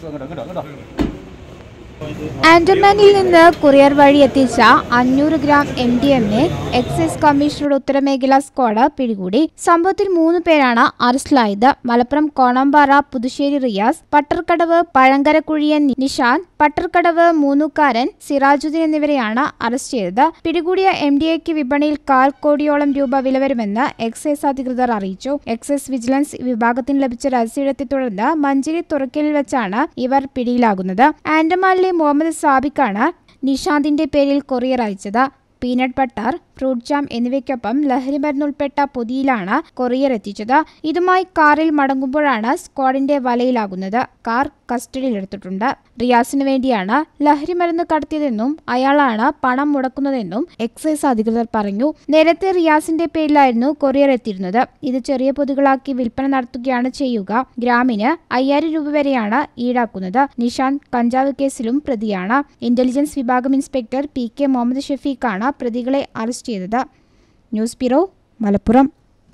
ആൻഡമാനിൽ നിന്ന് കൊറിയർ വഴി എത്തിച്ച അഞ്ഞൂറ് gram M D M A excise കമ്മീഷണറുടെ ഉത്തരമേഖലാ സ്ക്വാഡ് പിടികൂടി സംഭവത്തിൽ മൂന്ന് പേരാണ് അറസ്റ്റിലായത് മലപ്പുറം കോണമ്പാറ പുതുശ്ശേരി റിയാസ് പട്ടർക്കടവ് പഴങ്കരക്കുഴിയൻ നിഷാൻ പട്ടർക്കടവ് മൂന്നുകാരൻ സിറാജുദ്ദീൻ എന്നിവരെയാണ് അറസ്റ്റ് ചെയ്തത് പിടികൂടിയ എം ഡി എക്ക് വിപണിയിൽ കാൽ കോടിയോളം രൂപ വില വരുമെന്ന് എക്സൈസ് അധികൃതർ അറിയിച്ചു എക്സൈസ് വിജിലൻസ് വിഭാഗത്തിന് ലഭിച്ച രഹസ്യത്തെ തുടർന്ന് മഞ്ചേരി തുറക്കലിൽ വെച്ചാണ് ഇവർ പിടിയിലാകുന്നത് ആൻഡമാനിലെ മുഹമ്മദ് സാബിക്കാണ് നിഷാന്തിന്റെ പേരിൽ കൊറിയർ അയച്ചത് പീനട്ട് ബട്ടർ ഫ്രൂട്ട് ജാം എന്നിവയ്ക്കൊപ്പം ലഹരിമരുന്ന് ഉൾപ്പെട്ട പൊതിയിലാണ് കൊറിയർ എത്തിച്ചത് ഇതുമായി കാറിൽ മടങ്ങുമ്പോഴാണ് സ്ക്വാഡിന്റെ വലയിലാകുന്നത് കാർ കസ്റ്റഡിയിലെടുത്തിട്ടുണ്ട് റിയാസിന് വേണ്ടിയാണ് ലഹരിമരുന്ന് കടത്തിയതെന്നും അയാളാണ് പണം മുടക്കുന്നതെന്നും എക്സൈസ് അധികൃതർ പറഞ്ഞു നേരത്തെ റിയാസിന്റെ പേരിലായിരുന്നു കൊറിയർ എത്തിയിരുന്നത് ഇത് ചെറിയ പൊതികളാക്കി വിൽപ്പന നടത്തുകയാണ് ചെയ്യുക ഗ്രാമിന് അയ്യായിരം രൂപ വരെയാണ് ഈടാക്കുന്നത് നിഷാന്ത് കഞ്ചാവ് കേസിലും പ്രതിയാണ് ഇന്റലിജൻസ് വിഭാഗം ഇൻസ്പെക്ടർ പി കെ മുഹമ്മദ് ഷഫീഖാണ് പ്രതികളെ അറസ്റ്റ് ചെയ്തത് ന്യൂസ് ബ്യൂറോ മലപ്പുറം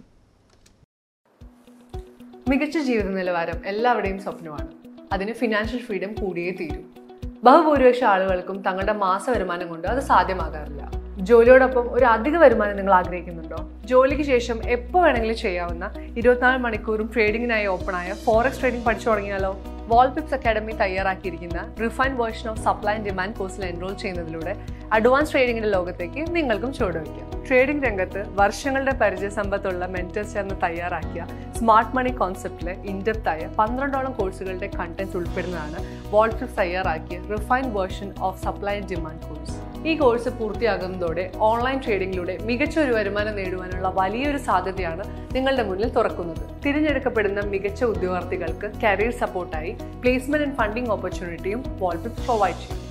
മികച്ച ജീവിത നിലവാരം എല്ലാവരുടെയും സ്വപ്നമാണ് അതിന് ഫിനാൻഷ്യൽ ഫ്രീഡം കൂടിയേ തീരൂ ബഹുഭൂരിപക്ഷ ആളുകൾക്കും തങ്ങളുടെ മാസ വരുമാനം കൊണ്ട് അത് സാധ്യമാകാറില്ല ജോലിയോടൊപ്പം ഒരു അധിക വരുമാനം നിങ്ങൾ ആഗ്രഹിക്കുന്നുണ്ടോ ജോലിക്ക് ശേഷം എപ്പോൾ വേണമെങ്കിലും ചെയ്യാവുന്ന ഇരുപത്തിനാല് മണിക്കൂറും ട്രേഡിങ്ങിനായി ഓപ്പണായ ഫോറക്സ് ട്രേഡിംഗ് പഠിച്ചു തുടങ്ങിയാലോ വാൾപിപ്സ് അക്കാഡമി തയ്യാറാക്കിയിരിക്കുന്ന refined version of supply and demand കോഴ്സിൽ എൻറോൾ ചെയ്യുന്നതിലൂടെ അഡ്വാൻസ് ട്രേഡിംഗിന്റെ ലോകത്തേക്ക് നിങ്ങൾക്കും ചുവടുവയ്ക്കാം ട്രേഡിംഗ് രംഗത്ത് വർഷങ്ങളുടെ പരിചയ സമ്പത്തുള്ള മെന്റേഴ്സ് ചേർന്ന് തയ്യാറാക്കിയ സ്മാർട്ട് മണി കോൺസെപ്റ്റിലെ ഇൻഡെപ്തായ പന്ത്രണ്ടോളം കോഴ്സുകളുടെ കണ്ടന്റ് ഉൾപ്പെടുന്നതാണ് വാൾപിപ്സ് തയ്യാറാക്കിയ refined version of supply and demand course ഈ കോഴ്സ് പൂർത്തിയാകുന്നതോടെ ഓൺലൈൻ ട്രേഡിംഗിലൂടെ മികച്ച ഒരു വരുമാനം നേടുവാനുള്ള വലിയൊരു സാധ്യതയാണ് നിങ്ങളുടെ മുന്നിൽ തുറക്കുന്നത് തിരഞ്ഞെടുക്കപ്പെടുന്ന മികച്ച ഉദ്യോഗാർത്ഥികൾക്ക് കരിയർ സപ്പോർട്ടായി പ്ലേസ്മെന്റ് ആൻഡ് ഫണ്ടിംഗ് ഓപ്പർച്യൂണിറ്റിയും വാൾപിപ്പ് പ്രൊവൈഡ് ചെയ്യും